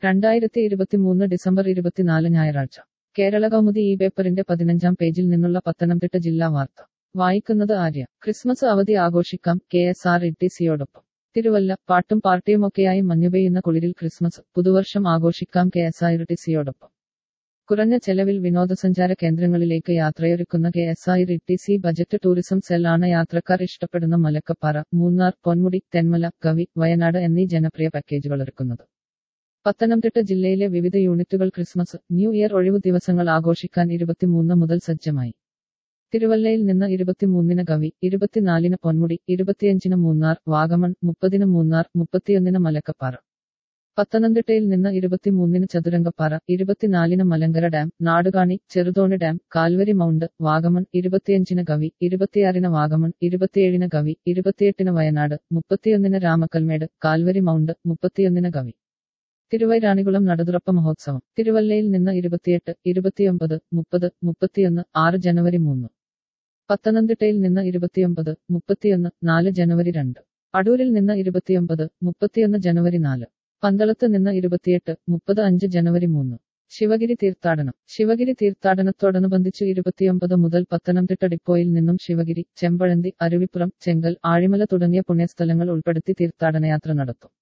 രണ്ടായിരത്തി ഇരുപത്തിമൂന്ന് ഡിസംബർ ഇരുപത്തിനാല് ഞായറാഴ്ച കേരള കൗമുദി ഈ പേപ്പറിന്റെ പതിനഞ്ചാം പേജിൽ നിന്നുള്ള പത്തനംതിട്ട ജില്ലാ വാർത്ത വായിക്കുന്നത് ആര്യ ക്രിസ്മസ് അവധി ആഘോഷിക്കാം K S R E T സിയോടൊപ്പം തിരുവല്ല പാട്ടും പാർട്ടിയുമൊക്കെയായി മഞ്ഞുപെയ്യുന്ന കുളിരിൽ ക്രിസ്മസ് പുതുവർഷം ആഘോഷിക്കാം കെ എസ് ആർ ടി സിയോടൊപ്പം കുറഞ്ഞ ചെലവിൽ വിനോദസഞ്ചാര കേന്ദ്രങ്ങളിലേക്ക് യാത്രയൊരുക്കുന്ന K S R T C budget tourism cell ആണ് യാത്രക്കാർ ഇഷ്ടപ്പെടുന്ന മലക്കപ്പാറ മൂന്നാർ പൊന്മുടി തെന്മല കവി വയനാട് എന്നീ ജനപ്രിയ പാക്കേജുകൾ ഒരുക്കുന്നത് പത്തനംതിട്ട ജില്ലയിലെ വിവിധ യൂണിറ്റുകൾ ക്രിസ്മസ് ന്യൂ ഇയർ ഒഴിവു ദിവസങ്ങൾ ആഘോഷിക്കാൻ ഇരുപത്തിമൂന്ന് മുതൽ സജ്ജമായി തിരുവല്ലയിൽ നിന്ന് ഇരുപത്തിമൂന്നിന് കവി ഇരുപത്തിനാലിന് പൊന്മുടി ഇരുപത്തിയഞ്ചിന് മൂന്നാർ വാഗമൺ മുപ്പതിന് മൂന്നാർ മുപ്പത്തിയൊന്നിന് മലക്കപ്പാറ പത്തനംതിട്ടയിൽ നിന്ന് ഇരുപത്തിമൂന്നിന് ചതുരംഗപ്പാറ ഇരുപത്തിനാലിന് Malankara dam Nadukani Cheruthoni dam Calvary Mount Vagamon ഇരുപത്തിയഞ്ചിന് കവി ഇരുപത്തിയാറിന് വാഗമൺ ഇരുപത്തിയേഴിന് കവി ഇരുപത്തിയെട്ടിന് വയനാട് മുപ്പത്തിയൊന്നിന് രാമക്കൽമേട് കാൽവരി മൗണ്ട് മുപ്പത്തിയൊന്നിന് കവി തിരുവൈരാണികുളം നടുതുറപ്പ മഹോത്സവം തിരുവല്ലയിൽ നിന്ന് ഇരുപത്തിയെട്ട് ഇരുപത്തിയൊമ്പത് മുപ്പത് മുപ്പത്തിയൊന്ന് ആറ് ജനുവരി മൂന്ന് പത്തനംതിട്ടയിൽ നിന്ന് ഇരുപത്തിയൊമ്പത് മുപ്പത്തിയൊന്ന് നാല് ജനുവരി രണ്ട് അടൂരിൽ നിന്ന് ഇരുപത്തിയൊമ്പത് മുപ്പത്തിയൊന്ന് ജനുവരി നാല് പന്തളത്ത് നിന്ന് ഇരുപത്തിയെട്ട് മുപ്പത് അഞ്ച് ജനുവരി മൂന്ന് ശിവഗിരി തീർത്ഥാടനം ശിവഗിരി തീർത്ഥാടനത്തോടനുബന്ധിച്ച് ഇരുപത്തിയൊമ്പത് മുതൽ പത്തനംതിട്ട ഡിപ്പോയിൽ നിന്നും ശിവഗിരി ചെമ്പഴന്തി അരുവിപ്പുറം ചെങ്കൽ ആഴിമല തുടങ്ങിയ പുണ്യസ്ഥലങ്ങൾ ഉൾപ്പെടുത്തി തീർത്ഥാടനയാത്ര നടത്തും